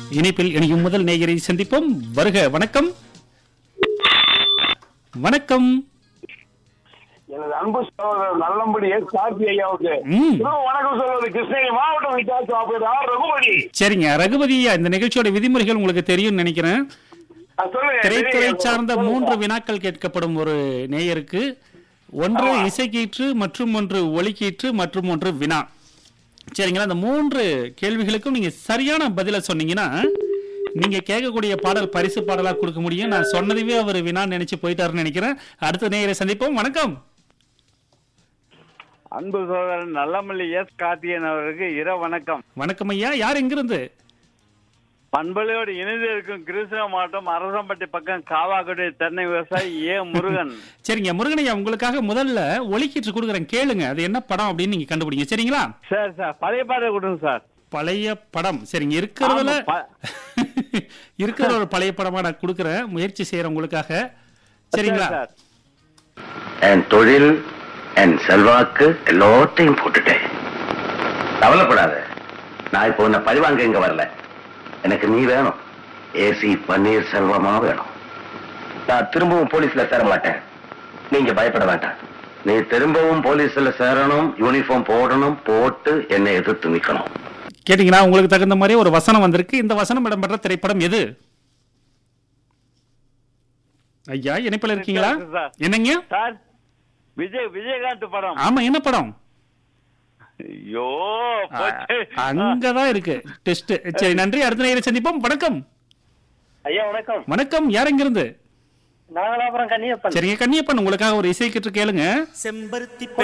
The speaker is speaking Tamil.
இணைப்பில் இணையும் முதல் நேயரை சந்திப்போம் வருக வணக்கம் வணக்கம் எனது அன்பு சகோதரர் நல்லம்படி எஸ் கார்த்தி ஐயாவுக்கு ம். இன்னும் வணக்கம் சொல்வது கிருஷ்ணகிரி மாவட்டம் விசாரிச்சு ஆபரேட்டர் ஆர் ரகுபதி சரிங்க ரகுபதி ஐயா, இந்த நிகழ்ச்சியோட விதிமுறைகள் உங்களுக்கு தெரியும்னு நினைக்கிறேன் ஆ, சொல்லுங்க திரைத்துறை தெரியுங்க. சார்ந்த சொல்லுங்க. மூன்று வினாக்கள் கேட்கப்படும் ஒரு நேயருக்கு ஒன்று இசைக்கீற்று மற்றும் ஒன்று ஒலிக்கீற்று மற்றும் ஒன்று வினா சரிங்களா அந்த மூன்று கேள்விகளுக்கும் நீங்க சரியான பதில சொன்னீங்கன்னா நீங்க கேட்கக்கூடிய பாடல் பரிசு பாடலா கொடுக்க முடியும் நான் சொன்னதுவே அவர் வினா நினைச்சு போயிட்டாருன்னு நினைக்கிறேன் அடுத்த நேயரை சந்திப்போம் வணக்கம் அன்பு சோதரன் நல்லமல்லி எஸ் கார்த்திகேயன் அவருக்கு இர வணக்கம் வணக்கம் ஐயா யார் எங்கிருந்து பண்பலையோடு இணைந்து இருக்கும் கிருஷ்ண மாவட்டம் அரசம்பட்டி பக்கம் காவாக்குடி தென்னை விவசாயி ஏ முருகன் சரிங்க முருகனையா உங்களுக்காக முதல்ல ஒலிக்கீற்று கொடுக்குறேன் கேளுங்க அது என்ன படம் அப்படின்னு நீங்க கண்டுபிடிங்க சரிங்களா சார் சார் பழைய பாடல் கொடுங்க சார் பழைய படம் சரிங்க இருக்கிறதுல ஆமா, ப- இருக்கிற ஒரு பழைய படமா நான் கொடுக்குறேன் முயற்சி செய்யறேன் உங்களுக்காக சரிங்களா சார் என் தொழில் என் செல்வாக்கு எல்லாத்தையும் போட்டுட்டேன் கவலைப்படாத நான் இப்போ உன்னை பழிவாங்க இங்க வரல எனக்கு நீ வேணும் ஏசி பன்னீர் செல்வமா வேணும் நான் திரும்பவும் போலீஸ்ல சேர மாட்டேன் நீங்க பயப்பட வேண்டாம் நீ திரும்பவும் போலீஸ்ல சேரணும் யூனிஃபார்ம் போடணும் போட்டு என்னை எதிர்த்து நிக்கணும் கேட்டீங்கன்னா உங்களுக்கு தகுந்த மாதிரி ஒரு வசனம் வந்திருக்கு இந்த வசனம் இடம்பெற்ற திரைப்படம் எது ஐயா இணைப்பில் இருக்கீங்களா இருக்கு சார். என்னங்க சார் விஜய் விஜயகாந்த் படம் ஆமா என்ன படம் ஐயோ போச்சு. அங்கதான் இருக்கு டெஸ்ட் சரி நன்றி அடுத்த நேரம் சந்திப்போம் வணக்கம் ஐயா வணக்கம் வணக்கம் யார் எங்கிருந்து நாகலாபுரம் கன்னியப்பன் சரிங்க கன்னியப்பன் உங்களுக்காக ஒரு இசை கற்று கேளுங்க செம்பருத்தி